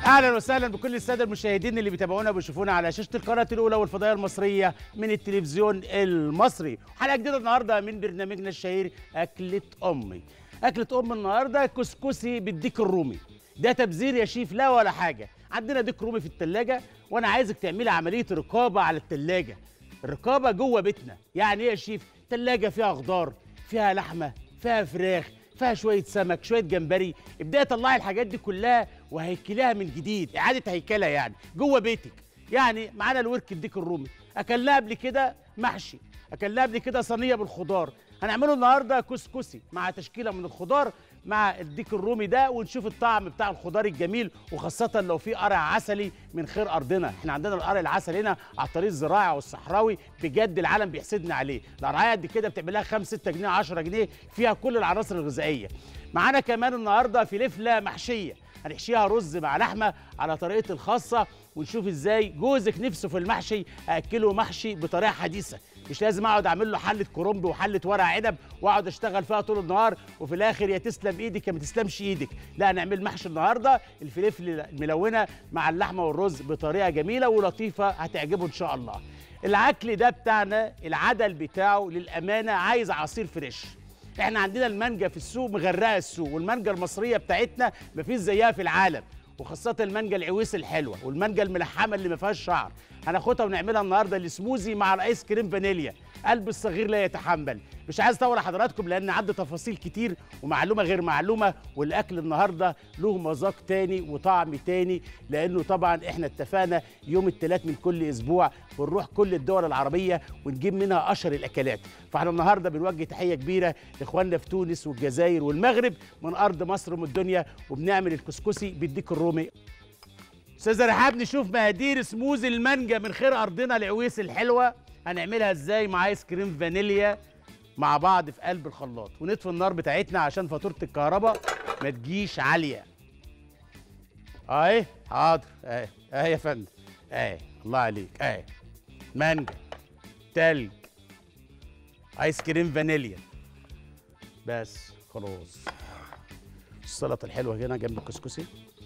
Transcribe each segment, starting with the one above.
اهلا وسهلا بكل الساده المشاهدين اللي بيتابعونا وبيشوفونا على شاشه القناه الاولى والفضائيه المصريه من التلفزيون المصري حلقه جديده النهارده من برنامجنا الشهير اكله امي اكله ام النهارده كسكسي بالديك الرومي ده تبذير يا شيف لا ولا حاجه عندنا ديك رومي في التلاجة وانا عايزك تعملي عمليه رقابه على التلاجة الرقابه جوه بيتنا يعني ايه يا شيف تلاجة فيها خضار فيها لحمه فيها فراخ فيها شويه سمك شويه جمبري ابداي طلعي الحاجات دي كلها وهيكليها من جديد اعاده هيكلها يعني جوه بيتك يعني معانا الورك الديك الرومي اكلناه قبل كده محشي اكلناه قبل كده صينيه بالخضار هنعمله النهارده كسكسي مع تشكيله من الخضار مع الديك الرومي ده ونشوف الطعم بتاع الخضار الجميل وخاصه لو في قرع عسلي من خير ارضنا احنا عندنا القرع العسلي هنا على الطريق الزراعي والصحراوي بجد العالم بيحسدنا عليه القرعايه قد كده بتعملها 5 6 جنيه 10 جنيه فيها كل العناصر الغذائيه معانا كمان النهارده فلفله محشيه هنحشيها رز مع لحمه على طريقتي الخاصه ونشوف ازاي جوزك نفسه في المحشي اكله محشي بطريقه حديثه مش لازم اقعد اعمل له حله كرنب وحله ورق عنب واقعد اشتغل فيها طول النهار وفي الاخر يا تسلم ايدك يا ما تسلمش ايدك لا نعمل محشي النهارده الفلفل الملونه مع اللحمه والرز بطريقه جميله ولطيفه هتعجبه ان شاء الله العكل ده بتاعنا العدل بتاعه للامانه عايز عصير فريش احنا عندنا المانجا في السوق مغرقه السوق والمانجا المصريه بتاعتنا مفيش زيها في العالم وخاصة المانجا العويس الحلوة والمانجا الملحمة اللي ما فيهاش شعر هناخدها ونعملها النهارده السموزي مع الايس كريم فانيليا قلب الصغير لا يتحمل مش عايز اطول حضراتكم لان عندي تفاصيل كتير ومعلومه غير معلومه والاكل النهارده له مذاق تاني وطعم تاني لانه طبعا احنا اتفقنا يوم الثلاث من كل اسبوع بنروح كل الدول العربيه ونجيب منها اشهر الاكلات فاحنا النهارده بنوجه تحيه كبيره لاخواننا في تونس والجزائر والمغرب من ارض مصر ومن الدنيا وبنعمل الكسكسي بالديك الرومي استاذه رحاب نشوف مقادير سموزي المانجا من خير ارضنا العويس الحلوه هنعملها ازاي مع ايس كريم فانيليا مع بعض في قلب الخلاط ونطفي النار بتاعتنا عشان فاتوره الكهرباء ما تجيش عاليه اهي حاضر اهي اهي يا فندم اهي الله عليك اهي مانجا تلج ايس كريم فانيليا بس خلاص السلطه الحلوه هنا جنب الكسكسي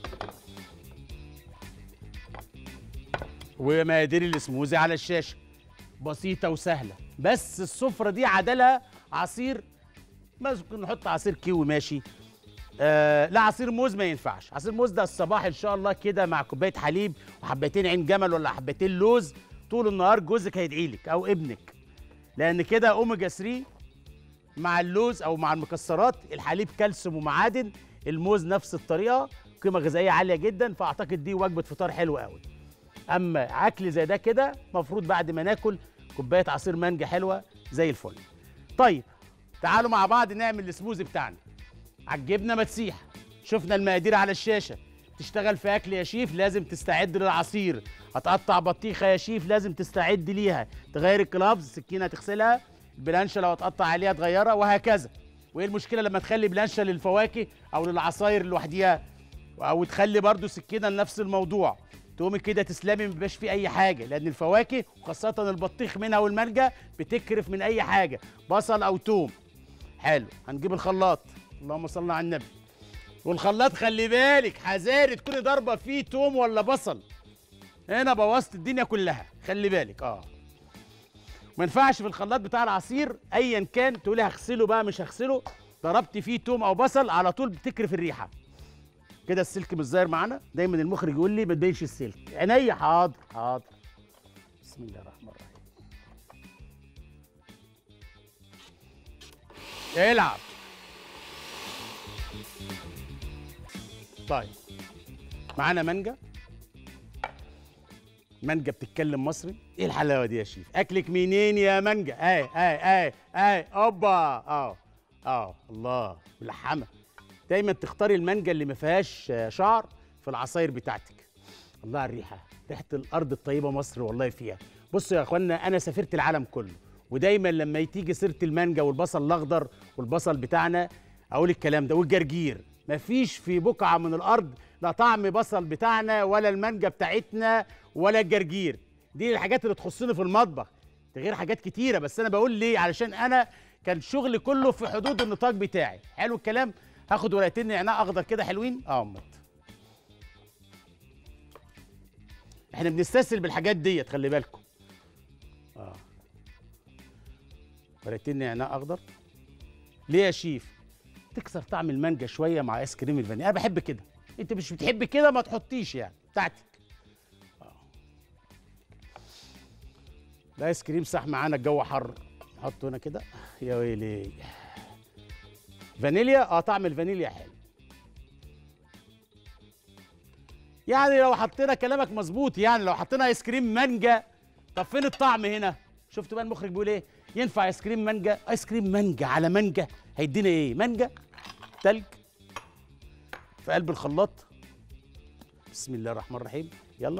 ومقادير السموزي على الشاشه بسيطه وسهله بس السفره دي عدلها عصير ممكن نحط عصير كيوي ماشي آه لا عصير موز ما ينفعش عصير موز ده الصباح ان شاء الله كده مع كوبايه حليب وحبتين عين جمل ولا حبتين لوز طول النهار جوزك هيدعي لك او ابنك لان كده اوميجا 3 مع اللوز او مع المكسرات الحليب كالسيوم ومعادن الموز نفس الطريقه قيمه غذائيه عاليه جدا فاعتقد دي وجبه فطار حلوه قوي اما اكل زي ده كده مفروض بعد ما ناكل كوبايه عصير مانجا حلوه زي الفل طيب تعالوا مع بعض نعمل السموزي بتاعنا عالجبنه ما تسيح شفنا المقادير على الشاشه تشتغل في اكل يا شيف لازم تستعد للعصير هتقطع بطيخه يا شيف لازم تستعد ليها تغير الكلابز سكينه تغسلها البلانشه لو هتقطع عليها تغيرها وهكذا وايه المشكله لما تخلي بلانشه للفواكه او للعصاير لوحديها او تخلي برضو سكينه لنفس الموضوع تقومي كده تسلمي ما بيبقاش فيه اي حاجه لان الفواكه وخاصه البطيخ منها والمانجا بتكرف من اي حاجه بصل او توم حلو هنجيب الخلاط اللهم صل على النبي والخلاط خلي بالك حذاري تكوني ضاربه فيه توم ولا بصل هنا بوظت الدنيا كلها خلي بالك اه ما ينفعش في الخلاط بتاع العصير ايا كان تقولي هغسله بقى مش هغسله ضربت فيه توم او بصل على طول بتكرف الريحه كده السلك مش ظاهر معانا دايما المخرج يقول لي ما تبينش السلك عينيا حاضر حاضر بسم الله الرحمن الرحيم العب طيب معانا مانجا مانجا بتتكلم مصري ايه الحلاوه دي يا شيف اكلك منين يا مانجا اي اي اي اي اوبا اه اه الله ملحمه دايما تختاري المانجا اللي ما فيهاش شعر في العصاير بتاعتك الله على الريحه ريحه الارض الطيبه مصر والله فيها بصوا يا اخوانا انا سافرت العالم كله ودايما لما تيجي سيره المانجا والبصل الاخضر والبصل بتاعنا اقول الكلام ده والجرجير مفيش في بقعه من الارض لا طعم بصل بتاعنا ولا المانجا بتاعتنا ولا الجرجير دي الحاجات اللي تخصني في المطبخ ده غير حاجات كتيره بس انا بقول ليه علشان انا كان شغلي كله في حدود النطاق بتاعي حلو الكلام هاخد ورقتين نعناع اخضر كده حلوين اه امت احنا بنستسهل بالحاجات ديت خلي بالكم اه ورقتين نعناع اخضر ليه يا شيف تكسر طعم المانجا شويه مع ايس كريم الفانيليا انا بحب كده انت مش بتحب كده ما تحطيش يعني بتاعتك آه. الايس كريم صح معانا الجو حر نحطه هنا كده يا ويلي فانيليا اه طعم الفانيليا حلو يعني لو حطينا كلامك مظبوط يعني لو حطينا ايس كريم مانجا طب فين الطعم هنا شفتوا بقى المخرج بيقول ايه ينفع ايس كريم مانجا ايس كريم مانجا على مانجا هيدينا ايه مانجا تلج في قلب الخلاط بسم الله الرحمن الرحيم يلا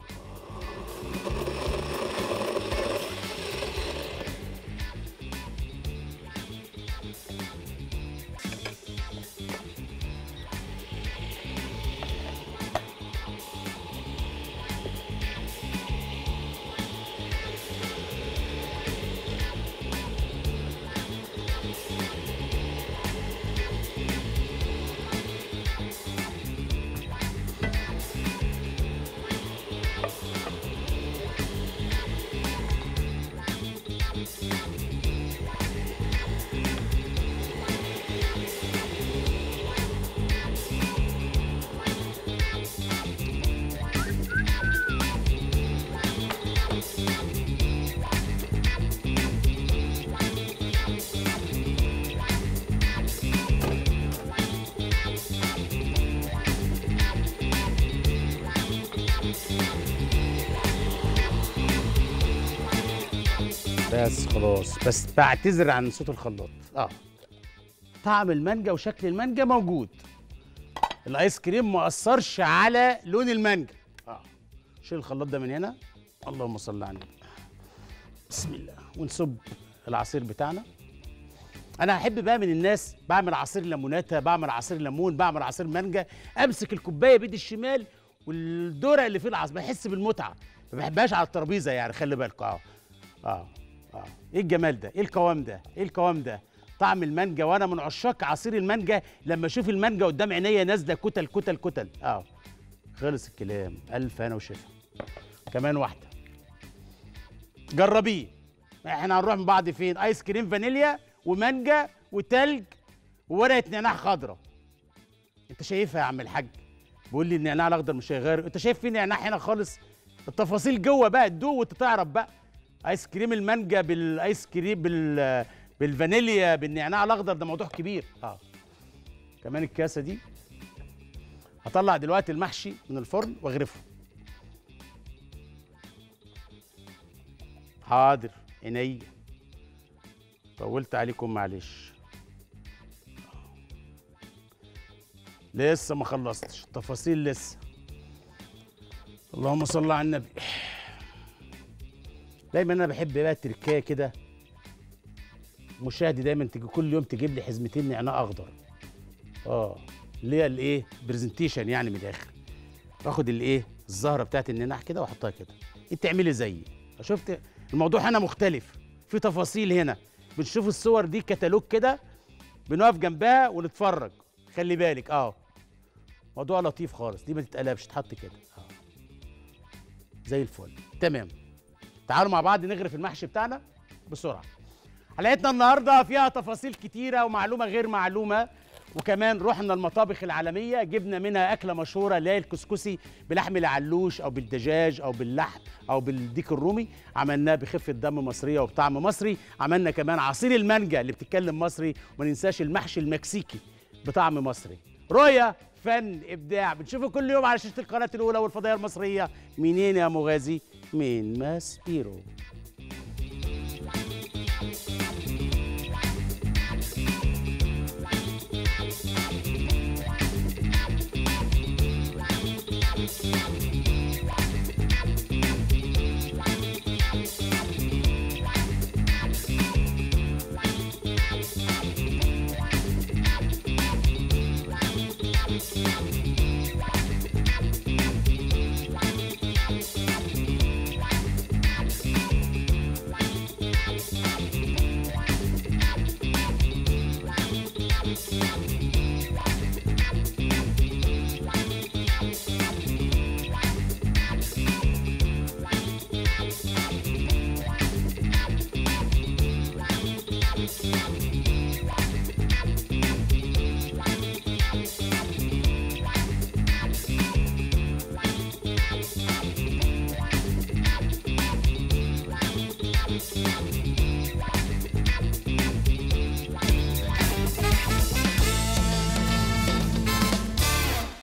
بس خلاص بس بعتذر عن صوت الخلاط اه طعم المانجا وشكل المانجا موجود الايس كريم ما اثرش على لون المانجا اه شيل الخلاط ده من هنا اللهم صل على النبي بسم الله ونصب العصير بتاعنا انا احب بقى من الناس بعمل عصير ليموناتا بعمل عصير ليمون بعمل عصير مانجا امسك الكوبايه بايدي الشمال والدرع اللي فيه العصير بحس بالمتعه ما بحبهاش على الترابيزه يعني خلي بالكم اه اه اه ايه الجمال ده ايه القوام ده ايه القوام ده طعم المانجا وانا من عشاق عصير المانجا لما اشوف المانجا قدام عينيا نازله كتل كتل كتل اه خلص الكلام الف انا وشفا كمان واحده جربيه احنا هنروح من بعض فين ايس كريم فانيليا ومانجا وتلج وورقه نعناع خضراء انت شايفها يا عم الحاج بيقول لي النعناع الاخضر مش هيغير انت شايف في نعناع هنا خالص التفاصيل جوه بقى تدوق وانت تعرف بقى ايس كريم المانجا بالايس كريم بال بالفانيليا بالنعناع الاخضر ده موضوع كبير اه كمان الكاسه دي هطلع دلوقتي المحشي من الفرن واغرفه حاضر عينيا طولت عليكم معلش لسه ما خلصتش التفاصيل لسه اللهم صل على النبي دايما انا بحب بقى التركايه كده مشاهدي دايما تيجي كل يوم تجيب لي حزمتين نعناع اخضر اه اللي هي الايه برزنتيشن يعني من الاخر باخد الايه الزهره بتاعت النعناع كده واحطها كده انت اعملي زيي شفت الموضوع هنا مختلف في تفاصيل هنا بنشوف الصور دي كتالوج كده بنقف جنبها ونتفرج خلي بالك اه موضوع لطيف خالص دي ما تتقلبش تحط كده اه زي الفل تمام تعالوا مع بعض نغرف المحشي بتاعنا بسرعه حلقتنا النهارده فيها تفاصيل كتيره ومعلومه غير معلومه وكمان رحنا المطابخ العالميه جبنا منها اكله مشهوره اللي هي الكسكسي بلحم العلوش او بالدجاج او باللحم او بالديك الرومي عملناه بخفه دم مصريه وبطعم مصري عملنا كمان عصير المانجا اللي بتتكلم مصري وما ننساش المحشي المكسيكي بطعم مصري رؤيا فن ابداع بنشوفه كل يوم على شاشه القناه الاولى والفضائيه المصريه منين يا مغازي من ماسبيرو